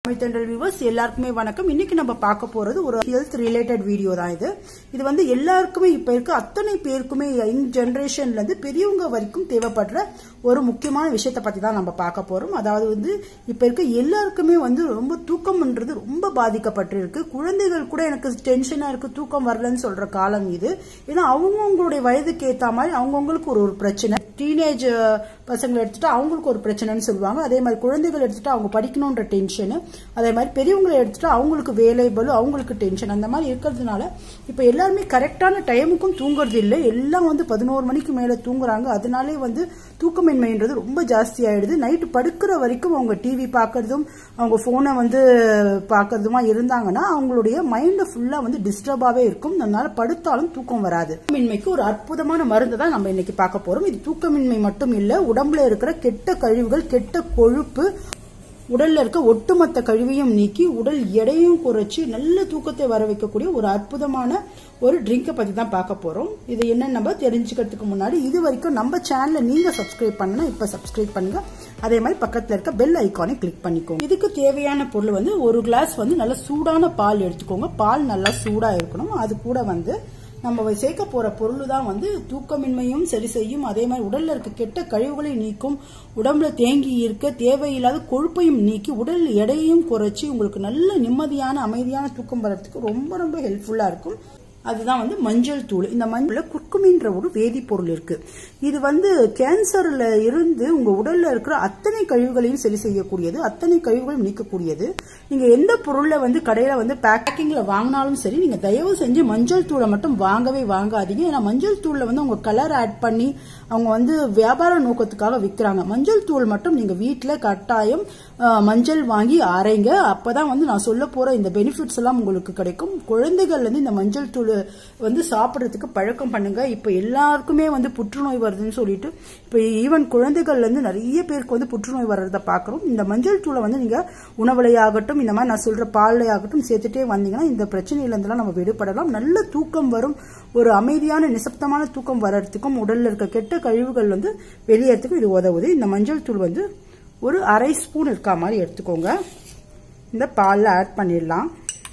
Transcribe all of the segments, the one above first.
தமிழ்தண்டல் viewers எல்லாருக்குமே வணக்கம் இன்னைக்கு நம்ம பார்க்க போறது ஒரு ஹெல்த் ரிலேட்டட் வீடியோ தான் இது இது வந்து எல்லாருக்குமே இப்ப இருக்க அத்தனை பேருக்குமே யங் ஜெனரேஷன்ல இருந்து பெரியவங்க வரைக்கும் தேவைப்படுற ஒரு முக்கியமான விஷயத்தை பத்தி தான் நம்ம பார்க்க போறோம் அதாவது வந்து இப்ப இருக்க எல்லாருக்குமே வந்து ரொம்ப தூக்கம்ன்றது ரொம்ப பாதிக்கப்பட்டிருக்கு குழந்தைகள் கூட எனக்கு டென்ஷனா இருக்கு தூக்கம் வரலன்னு சொல்ற காலம் இது ஏன்னா அவங்கவுங்களுடைய வயதுக்கு ஏத்த மாதிரி அவங்கவுங்களுக்கு ஒரு ஒரு பிரச்சனை டீனேஜ் பசங்களை எடுத்துட்டு அவங்களுக்கு ஒரு பிரச்சனைன்னு சொல்லுவாங்க அதே மாதிரி குழந்தைகள் எடுத்துட்டு அவங்க படிக்கணுன்ற டென்ஷனு அதே மாதிரி பெரியவங்களை எடுத்துட்டு அவங்களுக்கு வேலை பலு அவங்களுக்கு டென்ஷன் அந்த மாதிரி இருக்கிறதுனால இப்ப எல்லாருமே கரெக்டான டைமுக்கும் தூங்குறது இல்லை எல்லாம் வந்து பதினோரு மணிக்கு மேல தூங்குறாங்க அதனாலே வந்து தூக்கமின்மைன்றது ரொம்ப ஜாஸ்தி ஆயிடுது நைட்டு படுக்கிற வரைக்கும் அவங்க டிவி பார்க்கறதும் அவங்க போனை வந்து பார்க்கறதுமா இருந்தாங்கன்னா அவங்களுடைய மைண்ட் ஃபுல்லா வந்து டிஸ்டர்பாவே இருக்கும் அதனால படுத்தாலும் தூக்கம் வராது தூக்கமின்மைக்கு ஒரு அற்புதமான மருந்து தான் நம்ம இன்னைக்கு பார்க்க போறோம் இது தூக்கமின்மை மட்டும் இல்ல உடம்புல இருக்கிற கெட்ட கழிவுகள் கெட்ட கொழுப்பு உடல்ல இருக்க ஒட்டுமொத்த கழிவையும் நீக்கி உடல் எடையும் குறைச்சி நல்ல தூக்கத்தை வர வைக்கக்கூடிய ஒரு அற்புதமான ஒரு ட்ரிங்கை பத்தி தான் பார்க்க போறோம் இது என்னன்னு நம்ம தெரிஞ்சுக்கிறதுக்கு முன்னாடி இது வரைக்கும் நம்ம சேனலை நீங்க சப்ஸ்கிரைப் பண்ணனா இப்ப சப்ஸ்கிரைப் பண்ணுங்க அதே மாதிரி பக்கத்துல இருக்க பெல் ஐக்கானை கிளிக் பண்ணிக்கோங்க இதுக்கு தேவையான பொருள் வந்து ஒரு கிளாஸ் வந்து நல்ல சூடான பால் எடுத்துக்கோங்க பால் நல்லா சூடா இருக்கணும் அது கூட வந்து நம்ம சேர்க்க போற பொருள் தான் வந்து தூக்கமின்மையும் சரி செய்யும் அதே மாதிரி உடல்ல இருக்க கெட்ட கழிவுகளை நீக்கும் உடம்புல தேங்கி இருக்க தேவையில்லாத கொழுப்பையும் நீக்கி உடல் எடையையும் குறைச்சி உங்களுக்கு நல்ல நிம்மதியான அமைதியான தூக்கம் வர்றதுக்கு ரொம்ப ரொம்ப ஹெல்ப்ஃபுல்லா இருக்கும் அதுதான் வந்து மஞ்சள் தூள் இந்த மஞ்சள்ல குர்குமின்ற ஒரு வேதிப்பொருள் இருக்கு இது வந்து கேன்சர்ல இருந்து உங்க உடல்ல இருக்கிற அத்தனை கழிவுகளையும் சரி செய்யக்கூடியது அத்தனை கழிவுகளையும் நீக்கக்கூடியது நீங்க எந்த பொருள்ல வந்து கடையில வந்து பேக்கிங்ல வாங்கினாலும் சரி நீங்க தயவு செஞ்சு மஞ்சள் தூளை மட்டும் வாங்கவே வாங்காதீங்க ஏன்னா மஞ்சள் தூள்ல வந்து அவங்க கலர் ஆட் பண்ணி அவங்க வந்து வியாபார நோக்கத்துக்காக விற்கிறாங்க மஞ்சள் தூள் மட்டும் நீங்க வீட்டுல கட்டாயம் மஞ்சள் வாங்கி அரைங்க அப்பதான் வந்து நான் சொல்ல போற இந்த பெனிஃபிட்ஸ் எல்லாம் உங்களுக்கு கிடைக்கும் குழந்தைகள் வந்து இந்த மஞ்சள் தூள் வந்து சாப்பிட்றதுக்கு பழக்கம் பண்ணுங்க இப்ப எல்லாருக்குமே வந்து புற்றுநோய் வருதுன்னு சொல்லிட்டு இப்ப ஈவன் குழந்தைகள்ல இருந்து நிறைய பேருக்கு வந்து புற்றுநோய் வர்றத பாக்குறோம் இந்த மஞ்சள் தூளை வந்து நீங்க உணவுலையாகட்டும் இந்த மாதிரி நான் சொல்ற பால்லையாகட்டும் சேர்த்துட்டே வந்தீங்கன்னா இந்த பிரச்சனையில இருந்தெல்லாம் நம்ம விடுபடலாம் நல்ல தூக்கம் வரும் ஒரு அமைதியான நிசப்தமான தூக்கம் வர்றதுக்கும் உடல்ல இருக்க கெட்ட கழிவுகள் வந்து வெளியேறதுக்கும் இது உதவுது இந்த மஞ்சள் தூள் வந்து ஒரு அரை ஸ்பூன் இருக்கா மாதிரி எடுத்துக்கோங்க இந்த பாலில் ஆட் பண்ணிடலாம்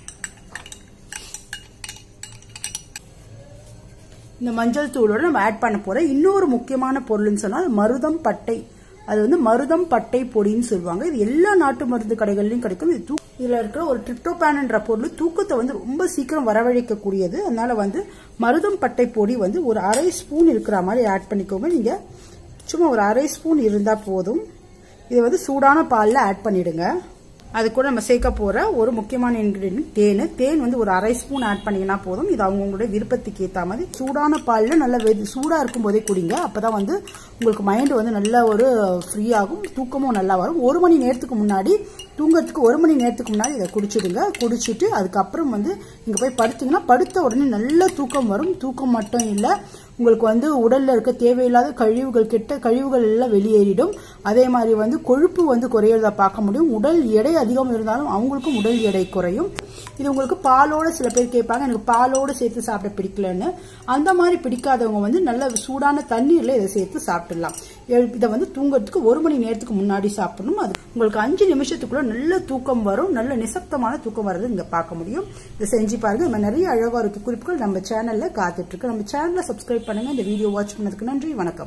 இந்த மஞ்சள் தூளோட நம்ம ஆட் பண்ண போற இன்னொரு முக்கியமான பொருள்னு சொன்னால் மருதம் பட்டை அது வந்து மருதம் பட்டை பொடின்னு சொல்லுவாங்க இது எல்லா நாட்டு மருந்து கடைகள்லயும் கிடைக்கும் இது இதுல இருக்கிற ஒரு ட்ரிப்டோபேன்ன்ற பொருள் தூக்கத்தை வந்து ரொம்ப சீக்கிரம் வரவழைக்கக்கூடியது அதனால வந்து மருதம் பட்டை பொடி வந்து ஒரு அரை ஸ்பூன் இருக்கிற மாதிரி ஆட் பண்ணிக்கோங்க நீங்க சும்மா ஒரு அரை ஸ்பூன் இருந்தா போதும் இதை வந்து சூடான பாலில் ஆட் பண்ணிடுங்க அது கூட நம்ம சேர்க்க போற ஒரு முக்கியமான இன்கிரீடியன்ட் தேன் தேன் வந்து ஒரு அரை ஸ்பூன் ஆட் பண்ணீங்கன்னா போதும் இது அவங்களுடைய விருப்பத்துக்கு ஏற்ற மாதிரி சூடான பாலில் நல்ல சூடா இருக்கும் போதே குடிங்க அப்பதான் வந்து உங்களுக்கு மைண்ட் வந்து நல்ல ஒரு ஃப்ரீ ஆகும் தூக்கமும் நல்லா வரும் ஒரு மணி நேரத்துக்கு முன்னாடி தூங்கறதுக்கு ஒரு மணி நேரத்துக்கு முன்னாடி இதை குடிச்சிடுங்க குடிச்சிட்டு அதுக்கப்புறம் வந்து நீங்க போய் படுத்தீங்கன்னா படுத்த உடனே நல்ல தூக்கம் வரும் தூக்கம் மட்டும் இல்லை உங்களுக்கு வந்து உடல்ல இருக்க தேவையில்லாத கழிவுகள் கெட்ட கழிவுகள் எல்லாம் வெளியேறிடும் அதே மாதிரி வந்து கொழுப்பு வந்து குறையிறத பார்க்க முடியும் உடல் எடை அதிகம் இருந்தாலும் அவங்களுக்கும் உடல் எடை குறையும் இது உங்களுக்கு பாலோட சில பேர் கேட்பாங்க எனக்கு பாலோட சேர்த்து சாப்பிட பிடிக்கலன்னு அந்த மாதிரி பிடிக்காதவங்க வந்து நல்ல சூடான தண்ணீர்ல இதை சேர்த்து சாப்பிடலாம் இதை வந்து தூங்குறதுக்கு ஒரு மணி நேரத்துக்கு முன்னாடி சாப்பிடணும் அது உங்களுக்கு அஞ்சு நிமிஷத்துக்குள்ள நல்ல தூக்கம் வரும் நல்ல நிசப்தமான தூக்கம் வர்றது இங்க பார்க்க முடியும் இதை செஞ்சு பாருங்க நம்ம நிறைய அழகா இருக்க குறிப்புகள் நம்ம சேனல்ல காத்துட்டு இருக்கு நம்ம சேனல்ல சப்ஸ்கிரைப் பண்ணுங்க இந்த வீடியோ வாட்ச் பண்ணதுக்கு நன்றி வணக்கம்